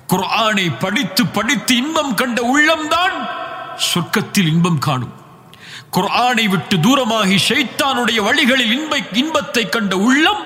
குர்ஆனை படித்து படித்து இன்பம் கண்ட உள்ளம்தான் சொர்க்கத்தில் இன்பம் காணும் குர்ஆனை விட்டு தூரமாகி ஷைத்தானுடைய வழிகளில் இன்ப இன்பத்தை கண்ட உள்ளம்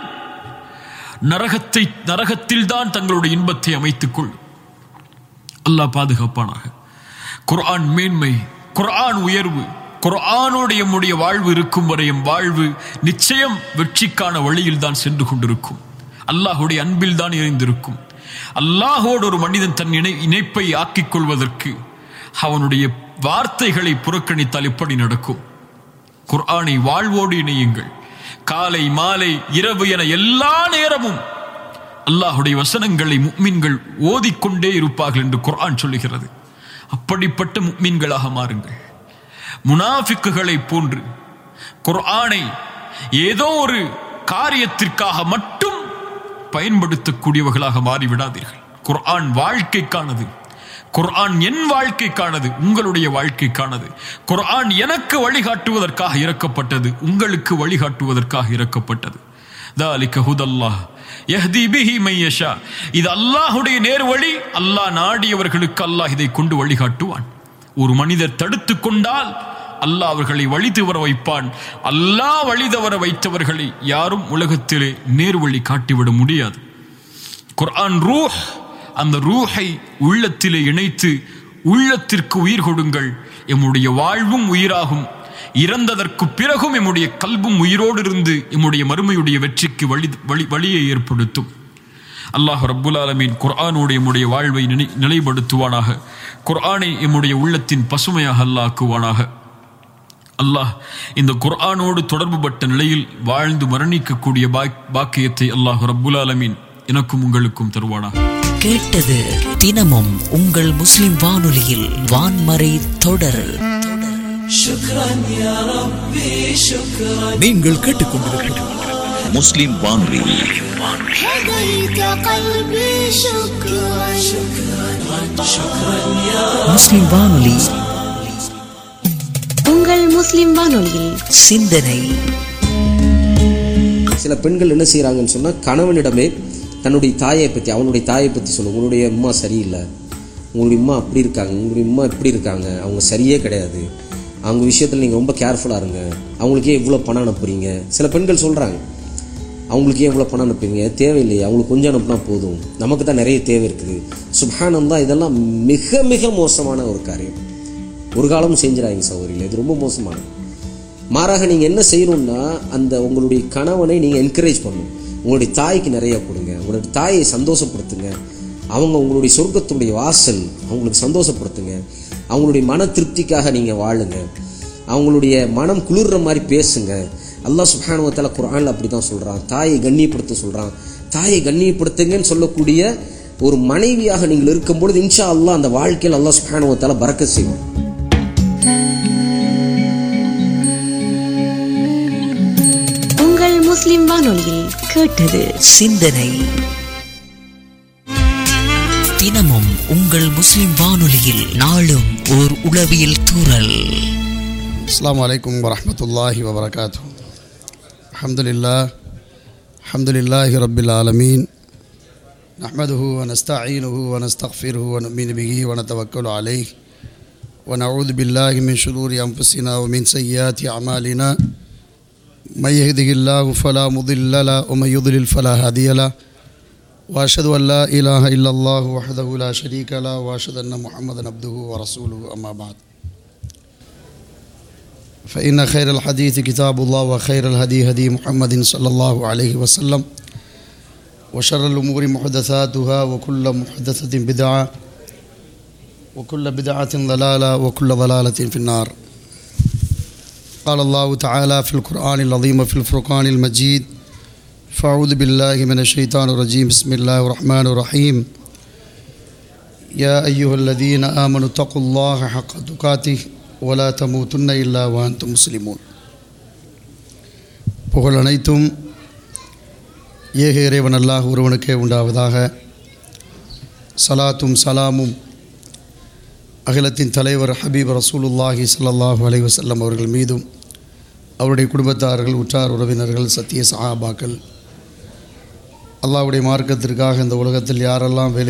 நரகத்தை நரகத்தில் தான் தங்களுடைய இன்பத்தை அமைத்துக் கொள்ளும் அல்லாஹ் பாதுகாப்பானாக குர்ஆன் மேன்மை குர்ஆன் உயர்வு குர்ஆனோடு எம்முடைய வாழ்வு இருக்கும் வரை எம் வாழ்வு நிச்சயம் வெற்றிக்கான வழியில் தான் சென்று கொண்டிருக்கும் அல்லாஹுடைய அன்பில் தான் இணைந்திருக்கும் அல்லாஹோடு ஒரு மனிதன் தன் இணை இணைப்பை ஆக்கிக் கொள்வதற்கு அவனுடைய வார்த்தைகளை புறக்கணித்தால் எப்படி நடக்கும் குர்ஆனை வாழ்வோடு இணையுங்கள் காலை மாலை இரவு என எல்லா நேரமும் அல்லாஹுடைய வசனங்களை முக்மின்கள் ஓதிக்கொண்டே இருப்பார்கள் என்று குர்ஆன் சொல்லுகிறது அப்படிப்பட்ட முக்மின்களாக மாறுங்கள் முனாஃபிக்குகளை போன்று குர்ஆனை ஏதோ ஒரு காரியத்திற்காக மட்டும் பயன்படுத்தக்கூடியவர்களாக மாறிவிடாதீர்கள் குர்ஆன் வாழ்க்கைக்கானது குர்ஆன் என் வாழ்க்கைக்கானது உங்களுடைய வாழ்க்கைக்கானது குர்ஆன் எனக்கு வழிகாட்டுவதற்காக இறக்கப்பட்டது உங்களுக்கு வழிகாட்டுவதற்காக இறக்கப்பட்டது ذلك هدى الله يهدي به من يشاء இது அல்லாஹ்வுடைய நேர்வழி அல்லாஹ் நாடியவர்களுக்கு அல்லாஹ் இதை கொண்டு வழிகாட்டுவான் ஒரு மனிதர் தடுத்து கொண்டால் அல்லாஹ் அவர்களை வழி தவற வைப்பான் அல்லாஹ் வழி தவற வைத்தவர்களை யாரும் உலகத்திலே நேர்வழி காட்டிவிட முடியாது குர்ஆன் ரூஹ் அந்த ரூஹை உள்ளத்திலே இணைத்து உள்ளத்திற்கு உயிர் கொடுங்கள் எம்முடைய வாழ்வும் உயிராகும் இறந்ததற்கு பிறகும் எம்முடைய கல்வும் உயிரோடு இருந்து எம்முடைய மறுமையுடைய வெற்றிக்கு வழி வழி வழியை ஏற்படுத்தும் அல்லாஹ் ரப்புல் ஆலமீன் குர்ஆனோடு எம்முடைய வாழ்வை நினை நிலைப்படுத்துவானாக குர்ஆனை எம்முடைய உள்ளத்தின் பசுமையாக அல்லாக்குவானாக அல்லாஹ் இந்த குர்ஆனோடு தொடர்புபட்ட நிலையில் வாழ்ந்து மரணிக்கக்கூடிய பாக்- பாக்கியத்தை அல்லாஹ் ரப்புல் ஆலமீன் எனக்கும் உங்களுக்கும் தருவானாக கேட்டது தினமும் உங்கள் முஸ்லிம் வானொலியில் வான்மறை தொடர் நீங்கள் கேட்டுக்கொண்டிருப்பது முஸ்லிம் வானொலி هديت قلبي شكرا முஸ்லிம் வானொலி உங்கள் முஸ்லிம் வானொலியில் சிந்தனை சில பெண்கள் என்ன செய்கிறாங்கன்னு சொன்னால் கணவனிடமே தன்னுடைய தாயை பற்றி அவனுடைய தாயை பற்றி சொல்லும் உங்களுடைய அம்மா சரியில்லை உங்களுடைய அம்மா அப்படி இருக்காங்க உங்களுடைய அம்மா இப்படி இருக்காங்க அவங்க சரியே கிடையாது அவங்க விஷயத்தில் நீங்கள் ரொம்ப கேர்ஃபுல்லாக இருங்க அவங்களுக்கே இவ்வளோ பணம் அனுப்புறீங்க சில பெண்கள் சொல்கிறாங்க அவங்களுக்கே எவ்வளோ பணம் அனுப்புறீங்க தேவையில்லையே அவங்களுக்கு கொஞ்சம் அனுப்புனா போதும் நமக்கு தான் நிறைய தேவை இருக்குது சுப்ஹானம் தான் இதெல்லாம் மிக மிக மோசமான ஒரு காரியம் ஒரு காலமும் செஞ்சிடாதீங்க சௌகரியில் இது ரொம்ப மோசமானது மாறாக நீங்கள் என்ன செய்யணும்னா அந்த உங்களுடைய கணவனை நீங்கள் என்கரேஜ் பண்ணணும் உங்களுடைய தாய்க்கு நிறைய கொடுங்க உங்களுடைய தாயை சந்தோஷப்படுத்துங்க அவங்க உங்களுடைய சொர்க்கத்துடைய வாசல் அவங்களுக்கு சந்தோஷப்படுத்துங்க அவங்களுடைய மன திருப்திக்காக நீங்கள் வாழுங்க அவங்களுடைய மனம் குளிர்ற மாதிரி பேசுங்க அல்லாஹ் சுப்ஹானுவத்தால குர்ஆன்ல அப்படி தான் சொல்கிறான் தாயை கண்ணியப்படுத்த சொல்கிறான் தாயை கண்ணியப்படுத்துங்கன்னு சொல்லக்கூடிய ஒரு மனைவியாக நீங்கள் இருக்கும்பொழுது இன்ஷா அல்லாஹ் அந்த வாழ்க்கையில் அல்லாஹ் சுப்ஹானுவத்தால பறக்க செய்யும் உங்கள் முஸ்லிம் வானொலியில் கேட்டது சிந்தனை தினமும் உங்கள் முஸ்லிம் வானொலியில் நாளும் ஓர் உளவியல் தூறல் السلام عليكم ورحمة الله وبركاته الحمد لله الحمد لله رب العالمين نحمده ونستعينه ونستغفره ونؤمن به ونتوكل عليه ونعوذ بالله من شرور أنفسنا ومن سيئات أعمالنا من يهده الله فلا مضل له ومن يضلل فلا هادي له وأشهد أن لا إله إلا الله وحده لا شريك له وأشهد أن محمدا عبده ورسوله أما بعد فإن خير الحديث كتاب الله وخير الهدي هدي محمد صلى الله عليه وسلم وشر الأمور محدثاتها وكل محدثة بدعة وكل بدعة ضلالة وكل ضلالة في النار قال الله تعالى في القرآن العظيم في الفرقان المجيد فأعوذ بالله من الشيطان الرجيم بسم الله الرحمن الرحيم يا أيها الذين آمنوا اتقوا الله حق تقاته ولا تموتن إلا وأنتم مسلمون புகழ் அனைத்தும் ஏக இறைவன் அல்லாஹ் ஒருவனுக்கே உண்டாவதாக சலாத்தும் சலாமும் அகிலத்தின் தலைவர் ஹபீப் ரசூலுல்லாஹி ஸல்லல்லாஹு அலைஹி வஸல்லம் அவர்கள் மீதும் அவருடைய குடும்பத்தார்கள் உற்றார் உறவினர்கள் சத்திய சஹாபாக்கள் அல்லாஹ்வுடைய மார்க்கத்திற்காக இந்த உலகத்தில் யாரெல்லாம் வேலை